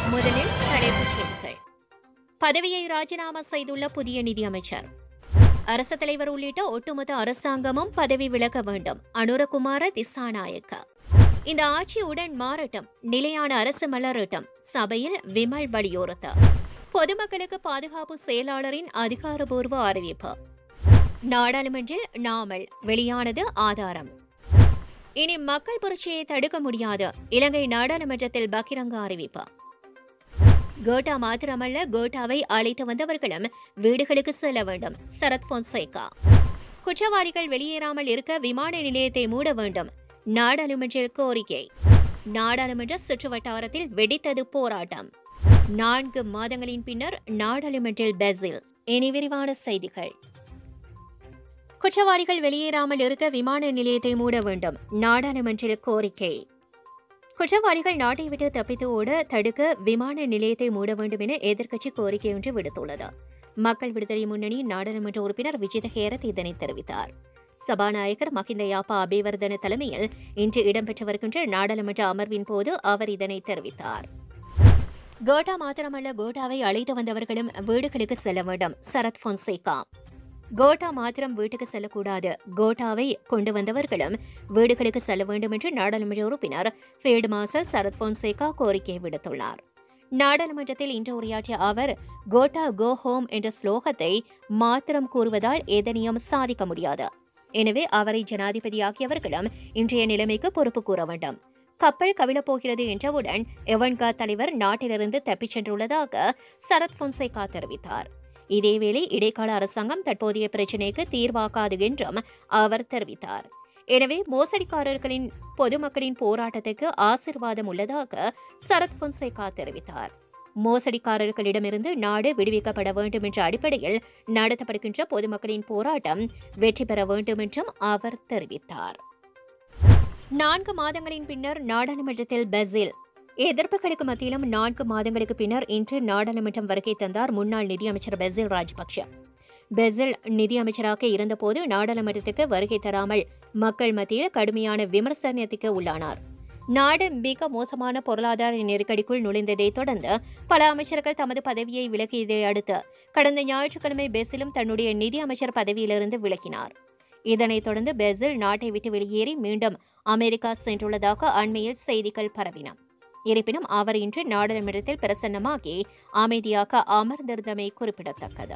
முதலில் தலைப்புச் செய்திகள் பதவியை ராஜினாமா செய்துள்ள புதிய நிதியமைச்சர் அரசு தலைவர் உள்ளிட்ட ஒட்டுமொத்த அரசாங்கமும் பதவி விலக வேண்டும் அனுரகுமார திசாநாயக்க இந்த ஆட்சி உடன் மாறட்டும் நிலையான அரசு மலரட்டும் சபையில் விமல் வலியுறுத்த பொதுமக்களுக்கு பாதுகாப்பு செயலாளரின் அதிகாரப்பூர்வ அறிவிப்பு நாடாளுமன்றில் நாமல் வெளியானது ஆதாரம் இனி மக்கள் புரட்சியை தடுக்க முடியாது இலங்கை நாடாளுமன்றத்தில் பகிரங்க அறிவிப்பு கோட்டா மாத்திரமல்ல கோட்டாவை அழைத்து வந்தவர்களும் வீடுகளுக்கு செல்ல வேண்டும் சரத் பொன்சேகா குற்றவாளிகள் வெளியேறாமல் இருக்க விமான நிலையத்தை மூட வேண்டும் நாடாளுமன்ற கோரிக்கை நாடாளுமன்ற சுற்றுவட்டாரத்தில் வெடித்தது போராட்டம் நான்கு மாதங்களின் பின்னர் நாடாளுமன்றில் பெசில் இனி விரிவான செய்திகள் குற்றவாளிகள் வெளியேறாமல் இருக்க விமான நிலையத்தை மூட வேண்டும் நாடாளுமன்றில் கோரிக்கை குற்றவாளிகள் நாட்டை விட்டு தப்பித்து ஓட தடுக்க விமான நிலையத்தை மூட வேண்டும் என எதிர்க்கட்சி கோரிக்கை ஒன்று விடுத்துள்ளது மக்கள் விடுதலை முன்னணி நாடாளுமன்ற உறுப்பினர் விஜித ஹேரத் இதனை தெரிவித்தார் சபாநாயகர் மஹிந்த யாப்பா அபிவர்தன தலைமையில் இன்று இடம்பெற்று வருகின்ற நாடாளுமன்ற அமர்வின் போது அவர் இதனை தெரிவித்தார் கோட்டா மாத்திரமல்ல கோட்டாவை அழைத்து வந்தவர்களும் வீடுகளுக்கு செல்ல வேண்டும் சரத் பொன்சேகா கோட்டா மாத்திரம் வீட்டுக்கு செல்லக்கூடாது கோட்டாவை கொண்டு வந்தவர்களும் வீடுகளுக்கு செல்ல வேண்டும் என்று நாடாளுமன்ற உறுப்பினர் ஃபீல்டு மார்ஷல் சரத் பொன்சேகா கோரிக்கை விடுத்துள்ளார் நாடாளுமன்றத்தில் இன்று உரையாற்றிய அவர் கோட்டா கோ ஹோம் என்ற ஸ்லோகத்தை மாத்திரம் கூறுவதால் எதனையும் சாதிக்க முடியாது எனவே அவரை ஜனாதிபதியாக்கியவர்களும் இன்றைய நிலைமைக்கு பொறுப்பு கூற வேண்டும் கப்பல் கவிழப் போகிறது என்றவுடன் எவன்கா தலைவர் நாட்டிலிருந்து தப்பிச் சென்றுள்ளதாக சரத் பொன்சேகா தெரிவித்தார் இதேவேளை இடைக்கால அரசாங்கம் தற்போதைய பிரச்சினைக்கு தீர்வாக்காது என்றும் அவர் தெரிவித்தார் எனவே மோசடிக்காரர்களின் பொதுமக்களின் போராட்டத்துக்கு ஆசிர்வாதம் உள்ளதாக சரத் பொன்சேகா தெரிவித்தார் மோசடிக்காரர்களிடமிருந்து நாடு விடுவிக்கப்பட வேண்டும் என்ற அடிப்படையில் நடத்தப்படுகின்ற பொதுமக்களின் போராட்டம் வெற்றி பெற வேண்டும் என்றும் அவர் தெரிவித்தார் நான்கு மாதங்களின் பின்னர் நாடாளுமன்றத்தில் பெசில் எதிர்ப்புகளுக்கு மத்தியிலும் நான்கு மாதங்களுக்கு பின்னர் இன்று நாடாளுமன்றம் வருகை தந்தார் முன்னாள் நிதியமைச்சர் பெசில் ராஜபக்ஷ பெசில் நிதியமைச்சராக இருந்தபோது நாடாளுமன்றத்துக்கு வருகை தராமல் மக்கள் மத்தியில் கடுமையான விமர்சனத்துக்கு உள்ளானார் நாடு மிக மோசமான பொருளாதார நெருக்கடிக்குள் நுழைந்ததைத் தொடர்ந்து பல அமைச்சர்கள் தமது பதவியை விலகியதை அடுத்து கடந்த ஞாயிற்றுக்கிழமை பெசிலும் தன்னுடைய நிதி அமைச்சர் பதவியிலிருந்து விலக்கினார் இதனைத் தொடர்ந்து பெசில் நாட்டை விட்டு வெளியேறி மீண்டும் அமெரிக்கா சென்றுள்ளதாக அண்மையில் செய்திகள் பரவின இருப்பினும் அவர் இன்று நாடாளுமன்றத்தில் பிரசன்னமாகி அமைதியாக அமர்ந்திருந்தமை குறிப்பிடத்தக்கது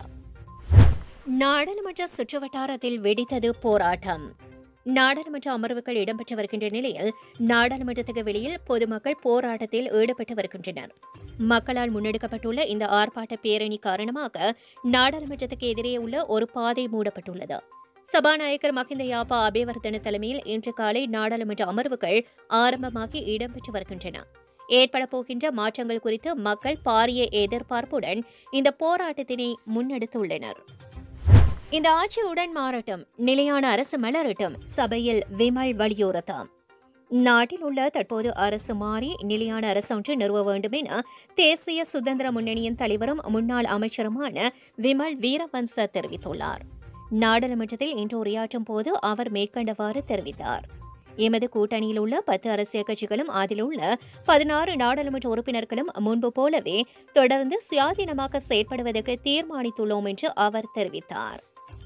நாடாளுமன்ற சுற்றுவட்டாரத்தில் வெடித்தது போராட்டம் நாடாளுமன்ற அமர்வுகள் இடம்பெற்று வருகின்ற நிலையில் நாடாளுமன்றத்துக்கு வெளியில் பொதுமக்கள் போராட்டத்தில் ஈடுபட்டு வருகின்றனர் மக்களால் முன்னெடுக்கப்பட்டுள்ள இந்த ஆர்ப்பாட்ட பேரணி காரணமாக நாடாளுமன்றத்துக்கு எதிரே உள்ள ஒரு பாதை மூடப்பட்டுள்ளது சபாநாயகர் மஹிந்த யாப்பா அபிவர்தன தலைமையில் இன்று காலை நாடாளுமன்ற அமர்வுகள் ஆரம்பமாகி இடம்பெற்று வருகின்றன ஏற்பட போகின்ற மாற்றங்கள் குறித்து மக்கள் பாரிய எதிர்பார்ப்புடன் இந்த போராட்டத்தினை முன்னெடுத்துள்ளனர் இந்த ஆட்சியுடன் மாறட்டும் நிலையான அரசு மலரட்டும் சபையில் விமல் வலியுறுத்தாம் நாட்டில் உள்ள தற்போது அரசு மாறி நிலையான அரசு ஒன்று நிறுவ வேண்டும் என தேசிய சுதந்திர முன்னணியின் தலைவரும் முன்னாள் அமைச்சருமான விமல் வீரவன்ச தெரிவித்துள்ளார் நாடாளுமன்றத்தில் இன்று உரையாற்றும் போது அவர் மேற்கண்டவாறு தெரிவித்தார் எமது கூட்டணியில் உள்ள பத்து அரசியல் கட்சிகளும் அதில் உள்ள பதினாறு நாடாளுமன்ற உறுப்பினர்களும் முன்பு போலவே தொடர்ந்து சுயாதீனமாக செயற்படுவதற்கு தீர்மானித்துள்ளோம் என்று அவர் தெரிவித்தார்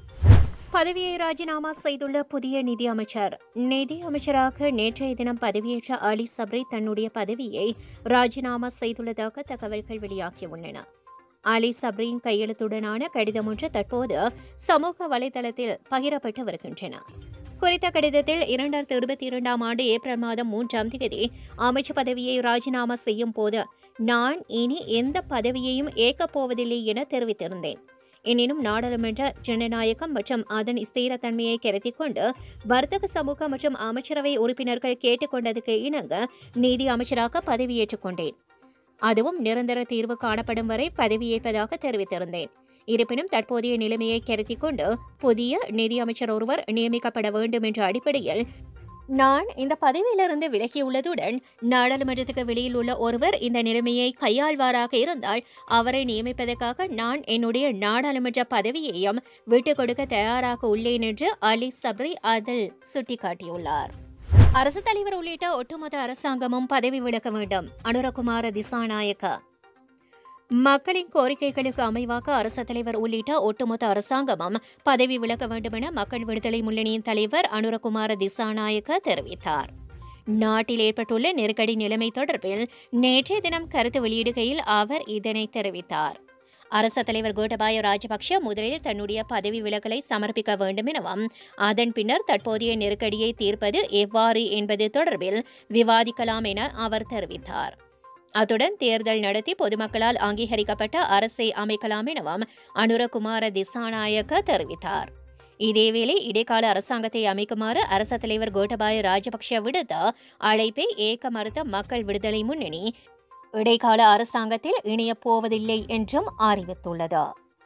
பதவியை ராஜினாமா செய்துள்ள புதிய நிதி அமைச்சர் நிதி அமைச்சராக நேற்றைய தினம் பதவியேற்ற அலி சப்ரி தன்னுடைய பதவியை ராஜினாமா செய்துள்ளதாக தகவல்கள் வெளியாகியுள்ளன அலி சப்ரின் கையெழுத்துடனான கடிதம் ஒன்று தற்போது சமூக வலைதளத்தில் பகிரப்பட்டு வருகின்றன குறித்த கடிதத்தில் இரண்டாயிரத்தி இருபத்தி இரண்டாம் ஆண்டு ஏப்ரல் மாதம் மூன்றாம் தேதி அமைச்சு பதவியை ராஜினாமா செய்யும் போது நான் இனி எந்த பதவியையும் ஏற்கப் போவதில்லை என தெரிவித்திருந்தேன் எனினும் நாடாளுமன்ற ஜனநாயகம் மற்றும் அதன் ஸ்திரத்தன்மையை கருத்தில் கொண்டு வர்த்தக சமூக மற்றும் அமைச்சரவை உறுப்பினர்கள் கேட்டுக்கொண்டதுக்கு இணங்க நீதி அமைச்சராக பதவியேற்றுக் கொண்டேன் அதுவும் நிரந்தர தீர்வு காணப்படும் வரை பதவியேற்பதாக தெரிவித்திருந்தேன் இருப்பினும் தற்போதைய நிலைமையை கருத்தில் கொண்டு புதிய நிதியமைச்சர் ஒருவர் நியமிக்கப்பட வேண்டும் என்ற அடிப்படையில் நான் இந்த பதவியிலிருந்து விலகியுள்ளதுடன் நாடாளுமன்றத்துக்கு வெளியில் உள்ள ஒருவர் இந்த நிலைமையை கையாள்வாராக இருந்தால் அவரை நியமிப்பதற்காக நான் என்னுடைய நாடாளுமன்ற பதவியையும் விட்டுக் கொடுக்க தயாராக உள்ளேன் என்று அலி சப்ரி அதில் சுட்டிக்காட்டியுள்ளார் அரசு தலைவர் உள்ளிட்ட ஒட்டுமொத்த அரசாங்கமும் பதவி விலக வேண்டும் அனுரகுமார திசாநாயக்க மக்களின் கோரிக்கைகளுக்கு அமைவாக அரசு தலைவர் உள்ளிட்ட ஒட்டுமொத்த அரசாங்கமும் பதவி விலக வேண்டுமென மக்கள் விடுதலை முன்னணியின் தலைவர் அனுரகுமார திசாநாயக்க தெரிவித்தார் நாட்டில் ஏற்பட்டுள்ள நெருக்கடி நிலைமை தொடர்பில் நேற்றைய தினம் கருத்து வெளியிடுகையில் அவர் இதனை தெரிவித்தார் அரச தலைவர் கோட்டபாய ராஜபக்ஷ முதலில் தன்னுடைய பதவி விலகலை சமர்ப்பிக்க வேண்டும் எனவும் அதன் பின்னர் தற்போதைய நெருக்கடியை தீர்ப்பது எவ்வாறு என்பது தொடர்பில் விவாதிக்கலாம் என அவர் தெரிவித்தார் அத்துடன் தேர்தல் நடத்தி பொதுமக்களால் அங்கீகரிக்கப்பட்ட அரசை அமைக்கலாம் எனவும் அனுரகுமார திசாநாயக்க தெரிவித்தார் இதேவேளை இடைக்கால அரசாங்கத்தை அமைக்குமாறு அரச தலைவர் கோட்டபாய ராஜபக்ஷ விடுத்த அழைப்பை ஏற்க மறுத்த மக்கள் விடுதலை முன்னணி இடைக்கால அரசாங்கத்தில் இணையப் போவதில்லை என்றும் அறிவித்துள்ளது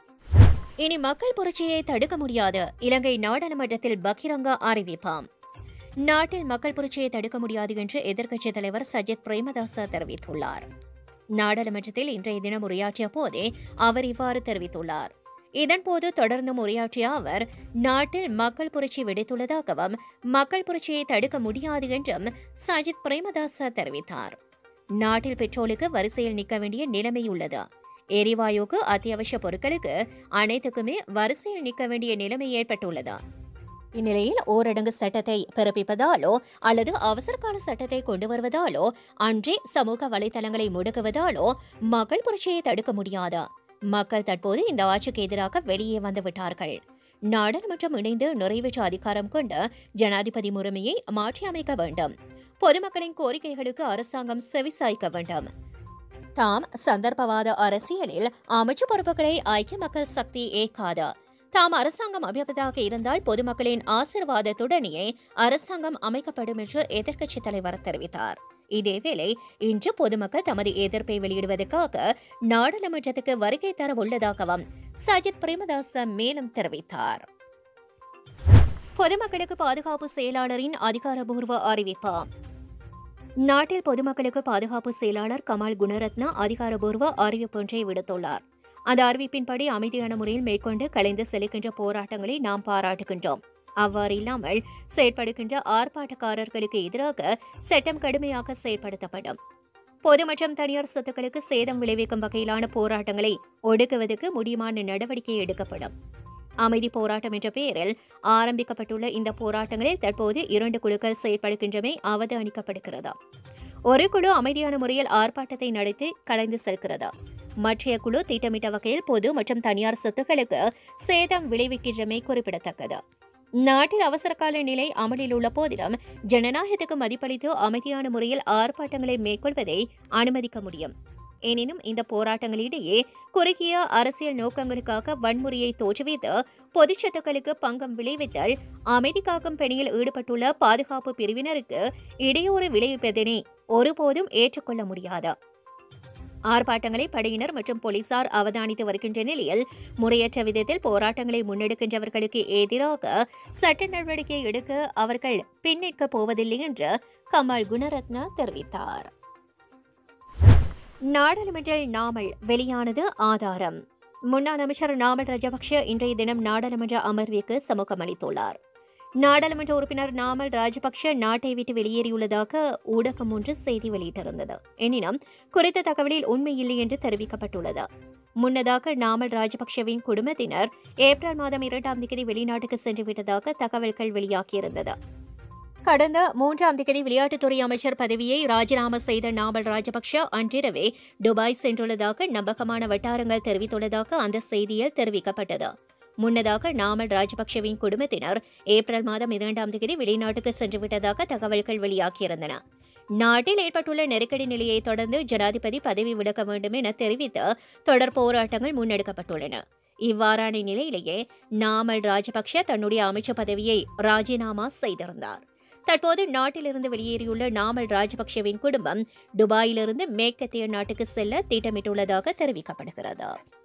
இனி மக்கள் புரட்சியை தடுக்க முடியாது இலங்கை நாடாளுமன்றத்தில் பகிரங்க அறிவிப்பாம் நாட்டில் மக்கள் புரட்சியை தடுக்க முடியாது என்று எதிர்க்கட்சித் தலைவர் சஜித் பிரேமதாச தெரிவித்துள்ளார் நாடாளுமன்றத்தில் இன்றைய தினம் உரையாற்றிய போதே அவர் இவ்வாறு தெரிவித்துள்ளார் இதன்போது தொடர்ந்தும் உரையாற்றிய அவர் நாட்டில் மக்கள் புரட்சி வெடித்துள்ளதாகவும் மக்கள் புரட்சியை தடுக்க முடியாது என்றும் சஜித் பிரேமதாச தெரிவித்தார் நாட்டில் பெட்ரோலுக்கு வரிசையில் நிற்க வேண்டிய நிலைமை உள்ளது எரிவாயுக்கு அத்தியாவசிய பொருட்களுக்கு அனைத்துக்குமே வரிசையில் நிற்க வேண்டிய நிலைமை ஏற்பட்டுள்ளது இந்நிலையில் ஓரடங்கு சட்டத்தை பிறப்பிப்பதாலோ அல்லது அவசரகால சட்டத்தை கொண்டு வருவதாலோ அன்றே சமூக வலைதளங்களை முடக்குவதாலோ மக்கள் புரட்சியை தடுக்க முடியாது மக்கள் தற்போது இந்த ஆட்சிக்கு எதிராக வெளியே வந்து விட்டார்கள் நாடாளுமன்றம் இணைந்து நிறைவேற்ற அதிகாரம் கொண்ட ஜனாதிபதி முறைமையை மாற்றியமைக்க வேண்டும் பொதுமக்களின் கோரிக்கைகளுக்கு அரசாங்கம் செவிசாய்க்க வேண்டும் தாம் சந்தர்ப்பவாத அரசியலில் அமைச்சு பொறுப்புகளை ஐக்கிய மக்கள் சக்தி ஏற்காது தாம் அரசாங்கம் அமைப்பதாக இருந்தால் பொதுமக்களின் ஆசிர்வாதத்துடனேயே அரசாங்கம் அமைக்கப்படும் என்று எதிர்க்கட்சித் தலைவர் தெரிவித்தார் இதேவேளை இன்று பொதுமக்கள் தமது எதிர்ப்பை வெளியிடுவதற்காக நாடாளுமன்றத்துக்கு வருகை தர உள்ளதாகவும் சஜித் பிரேமதாச மேலும் தெரிவித்தார் பொதுமக்களுக்கு பாதுகாப்பு செயலாளரின் அதிகாரப்பூர்வ அறிவிப்பு நாட்டில் பொதுமக்களுக்கு பாதுகாப்பு செயலாளர் கமால் குணரத்னா அதிகாரப்பூர்வ அறிவிப்பொன்றை விடுத்துள்ளார் அந்த அறிவிப்பின்படி அமைதியான முறையில் மேற்கொண்டு கலைந்து செலுக்கின்ற போராட்டங்களை நாம் பாராட்டுகின்றோம் அவ்வாறு இல்லாமல் செயற்படுகின்ற ஆர்ப்பாட்டக்காரர்களுக்கு எதிராக சட்டம் கடுமையாக செயற்படுத்தப்படும் பொது மற்றும் தனியார் சொத்துக்களுக்கு சேதம் விளைவிக்கும் வகையிலான போராட்டங்களை ஒடுக்குவதற்கு முடியுமான நடவடிக்கை எடுக்கப்படும் அமைதி போராட்டம் என்ற பெயரில் ஆரம்பிக்கப்பட்டுள்ள இந்த போராட்டங்களில் தற்போது இரண்டு குழுக்கள் செயற்படுகின்றமை அவதானிக்கப்படுகிறது ஒரு குழு அமைதியான முறையில் ஆர்ப்பாட்டத்தை நடத்தி கலைந்து செல்கிறது மற்றைய குழு திட்டமிட்ட வகையில் பொது மற்றும் தனியார் சொத்துக்களுக்கு சேதம் விளைவிக்கின்றமை குறிப்பிடத்தக்கது நாட்டில் அவசரகால நிலை அமலில் உள்ள போதிலும் ஜனநாயகத்துக்கு மதிப்பளித்து அமைதியான முறையில் ஆர்ப்பாட்டங்களை மேற்கொள்வதை அனுமதிக்க முடியும் எனினும் இந்த போராட்டங்களிடையே குறுகிய அரசியல் நோக்கங்களுக்காக வன்முறையை தோற்றுவித்து பொதுச் சொத்துக்களுக்கு பங்கம் விளைவித்தல் அமைதி காக்கும் பணியில் ஈடுபட்டுள்ள பாதுகாப்பு பிரிவினருக்கு இடையூறு விளைவிப்பதனை ஒருபோதும் ஏற்றுக்கொள்ள முடியாது ஆர்ப்பாட்டங்களை படையினர் மற்றும் போலீசார் அவதானித்து வருகின்ற நிலையில் முறையற்ற விதத்தில் போராட்டங்களை முன்னெடுக்கின்றவர்களுக்கு எதிராக சட்ட நடவடிக்கை எடுக்க அவர்கள் பின்னிற்கப் போவதில்லை என்று கமல் குணரத்ன தெரிவித்தார் நாடாளுமன்றில் நாமல் வெளியானது ஆதாரம் முன்னாள் அமைச்சர் நாமல் ராஜபக்ஷ இன்றைய தினம் நாடாளுமன்ற அமர்விற்கு சமூகம் அளித்துள்ளார் நாடாளுமன்ற உறுப்பினர் நாமல் ராஜபக்ஷ நாட்டை விட்டு வெளியேறியுள்ளதாக ஊடகம் ஒன்று செய்தி வெளியிட்டிருந்தது எனினும் குறித்த தகவலில் உண்மையில்லை என்று தெரிவிக்கப்பட்டுள்ளது முன்னதாக நாமல் ராஜபக்ஷவின் குடும்பத்தினர் ஏப்ரல் மாதம் இரண்டாம் தேதி வெளிநாட்டுக்கு சென்று விட்டதாக தகவல்கள் வெளியாகியிருந்தது கடந்த மூன்றாம் தேதி விளையாட்டுத்துறை அமைச்சர் பதவியை ராஜினாமா செய்த நாமல் ராஜபக்ஷ அன்றிரவே துபாய் சென்றுள்ளதாக நம்பகமான வட்டாரங்கள் தெரிவித்துள்ளதாக அந்த செய்தியில் தெரிவிக்கப்பட்டது முன்னதாக நாமல் ராஜபக்ஷவின் குடும்பத்தினர் ஏப்ரல் மாதம் இரண்டாம் தேதி வெளிநாட்டுக்கு சென்றுவிட்டதாக தகவல்கள் வெளியாகியிருந்தன நாட்டில் ஏற்பட்டுள்ள நெருக்கடி நிலையை தொடர்ந்து ஜனாதிபதி பதவி விலக வேண்டும் என தெரிவித்து தொடர் போராட்டங்கள் முன்னெடுக்கப்பட்டுள்ளன இவ்வாறான நிலையிலேயே நாமல் ராஜபக்ஷ தன்னுடைய அமைச்சர் பதவியை ராஜினாமா செய்திருந்தார் தற்போது நாட்டிலிருந்து வெளியேறியுள்ள நாமல் ராஜபக்ஷவின் குடும்பம் துபாயிலிருந்து மேற்கத்திய நாட்டுக்கு செல்ல திட்டமிட்டுள்ளதாக தெரிவிக்கப்படுகிறது